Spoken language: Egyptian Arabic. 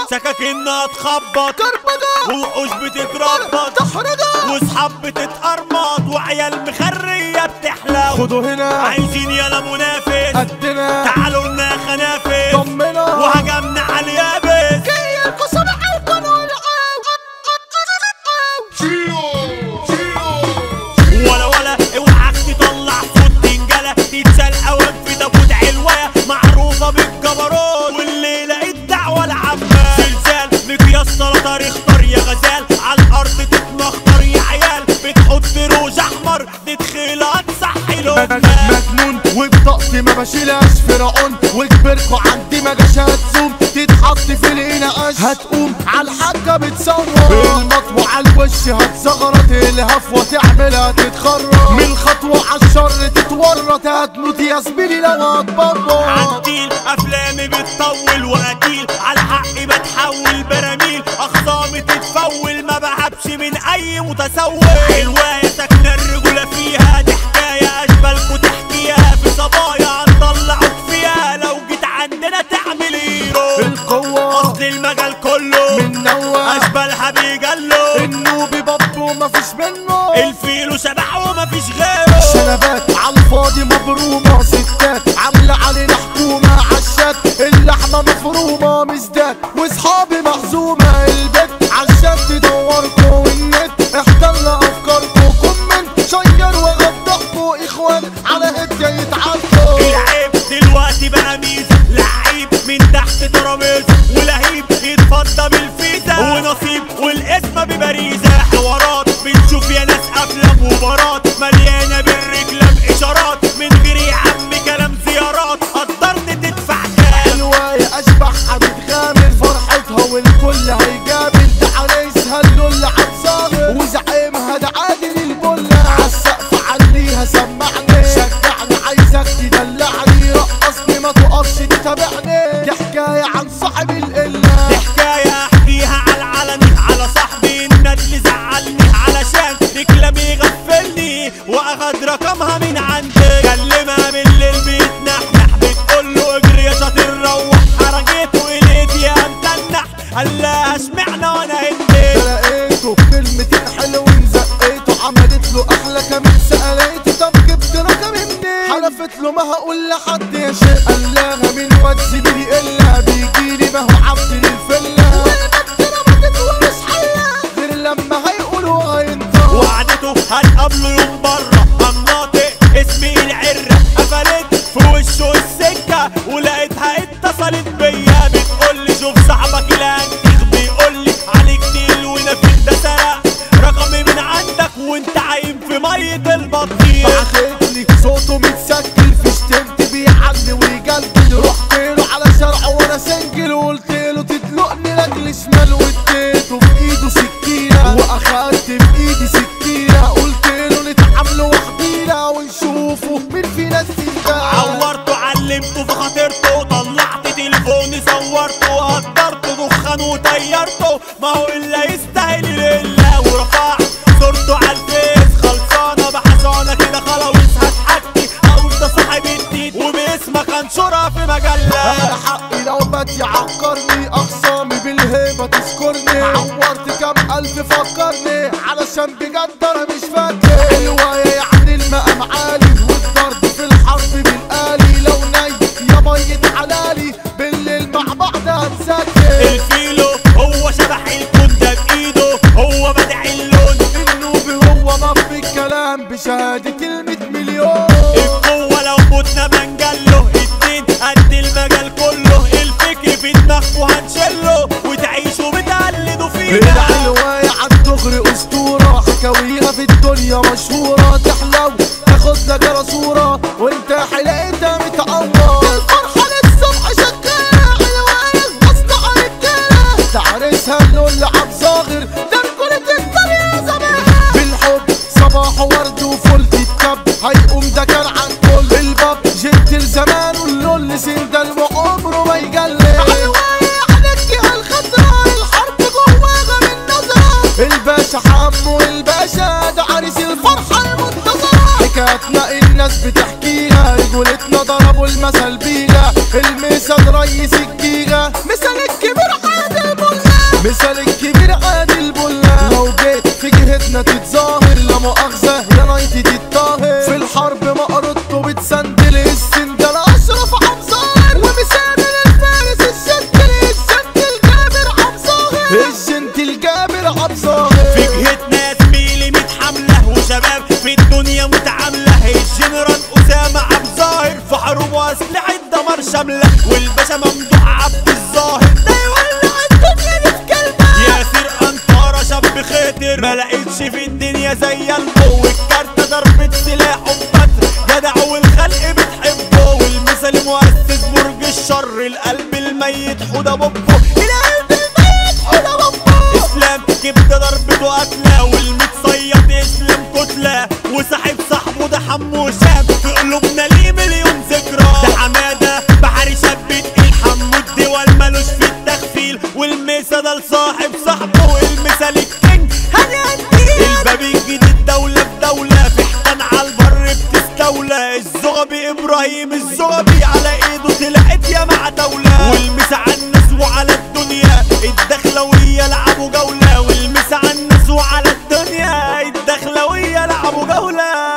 سكاكينها تخبط كربجة ووحوش بتتربط تحرجة واصحاب بتتقرمط وعيال مخرية بتحلو خدوا هنا عايزين يلا منافس قدنا تعالوا لنا خنافس طمنا وهجمنا على اليابس جاي القصب عالقانون ولا ولا اوعك تطلع صوت تنجلة تتسال اوام في تابوت علوية معروفة بالجبروت والليلة الدعوة العامة زلزال مقياس سلطة اختار يا غزال على الارض تتمخطر يا عيال بتحط روج احمر تدخلات صحي لقمة مجنون وبطاقتي ما بشيلهاش فرعون وكبركوا عندي ما جاش هتزوم تتحط في الانقاش هتقوم على الحاجة بتصور المطوة على الوش هتزغرط الهفوة تعملها تتخرج من الخطوة على الشر تتورط هتموت يا زميلي لو هتبرر عديل افلامي بتطول وقتيل على حقي بتحول براميل اخصامي تتفول ما بهبش من اي متسول حلوايه ساكنه الرجوله فيها دي حكايه اشبالكوا تحكيها في صبايا هنطلعوك فيها لو جيت عندنا تعمل هيرو القوة اصل المجال كله من نوع اشبالها بيجلو النوبي بابو مفيش منه الفيلو شبح ومفيش غيره شنبات على الفاضي مبرومة ستات عاملة علينا حكومة عشات اللحمة مفرومة مزداد واصحابي محزومة البيت عشان تدوركوا والنت احتل افكاركوا كومنت شير وغضحكوا اخوان على هدية يتعاركوا العيب دلوقتي بقى ميزة لعيب من تحت ترابيزة ولهيب يتفضى بالفيزا ونصيب والاسم ببريزة حوارات بنشوف يا ناس افلام وبارات مليانة بالرجلة اشارات من غير يا عم كلام زيارات قدرت تدفع كام الواية اشبح بتغامر فرحتها والكل هيجابل ده عريسها اللول عالصاغر وزعيمها ده عادل البلة عالسقف عليها سمعني شجعني عايزك تدلعني رقصني ما تقفش تتابعني دي حكاية عن صاحب دي القلة حكاية احكيها على العلني على صاحبي الندل زعلني علشان رجلة يغفلني واخد رقمها من عندي كلمها بالليل بيتنحنح بتقول له اجري يا شاطر روح حرجته اليد يا متنح قال لها اشمعنى وانا هندي لقيته بكلمتين حلوين زقيته عملت له احلى كمان سألته طب جبت رقم منين حلفت له ما هقول لحد يا شيخ قال لها من واد زميلي الا بيجيلي ما هو عبد للفله غير لما هيقولوا هينطق وقعدته هنقابله يوم بره مناطق اسمي العرة قفلت في وشه السكة ولقيتها اتصلت بيا بتقول لي شوف صاحبك الانتيخ بيقول لي عليك تقيل ونفيخ ده سرق رقمي من عندك وانت عايم في مية البطيخ بعتت لك صوته متسجل في شتمت بيعلي ويجلجل رحت له على شرعه وانا سنجل وقلت له تدلقني لاجل شمال واديته في ايده سكينه واخدت بايدي سكينه قلت له نتعاملوا وحدينا ونشوفوا مين فينا السندان عورته علمته في خاطرته طلعت تليفوني صورته قدرته دخان وطيرته ما هو الا يستاهل الا ورفعت صورته على الفيس خلصانه بحصانه كده خلاص هتحكي اقول ده صاحب الدين وباسمك انشرها في مجله انا حقي لو مات يعكرني اخصامي بالهيبه تذكرني عورت كام الف فكرني علشان بجد انا مش فاكر الوايه يعني المقام عالي والضرب في الحرب بالآلي لو نايم يا ميت حلالي بالليل مع بعض هنسكر الفيلو هو شبح الكون ده بايده هو بدع اللون النوبي هو مف الكلام بشهادة المية مليون القوة لو متنا منجله اتنين قد المجال كله الفكر في دماغكوا هنشله وتعيشوا بتقلدوا فينا العلواية عالدغري اسطورة حكاويها في الدنيا مشهورة تحلو تاخد لك على صورة وانت حلقتها متعورة الفرحة للصبح شكالة علواية مصنع رجالة تعرسها اللول عب صاغر ده رجولة الدنيا زمان بالحب صباح ورد وفل تتكب هيقوم ده كان عن كل الباب جبت الزمان واللول سندل وعمره ما يجلي علواية عليك الخضراء الحرب جواها من نظرة الباشا حمو الباشا ده عريس الفرحة المنتظرة حكايتنا الناس بتحكيها رجولتنا ضربوا المثل بيها المثل ريس الجيجا مثل الكبير حياة مؤاخذة يا نايتي الطاهر في الحرب مقرطه بتسندل السندل اشرف عبزار ومثال الفارس الجنتل الجنتل جابر عبزار الجنتل جابر عبزار في جهتنا يا زميلي ميت حملة وشباب في الدنيا متعاملة الجنرال أسامة عبد الظاهر في حروب وأسلحة دمار شاملة والباشا ممدوح عبد الظاهر ده يولع الدنيا دي في كلمة ياسر أنطارة شاب خاطر ما لقيتش في الدنيا زي قلبه والكارتة ضربة سلاح وبطر جدع والخلق بتحبه والمثل مؤسس برج الشر القلب الميت حوده بوبه القلب الميت حوده بوبه اسلام كبده ضربته قتله والمتصيد اسلام كتله وصاحب صاحبه ده حمو شاب في قلوبنا ليه مليون ذكرى ده حماده بحري شاب تقيل حمو الدول ملوش في التغفيل والميسا ده لصاحب صاحبه والمثال الكينج هاني هنديل الباب الجديد دولة في دولة في حيطان على البر بتستولى الزغبي ابراهيم الزغبي على ايده طلعت يا مع دولة والمسا على الناس وعلى الدنيا الدخلوية لعبوا جولة والمسا على الناس وعلى الدنيا الدخلوية لعبوا جولة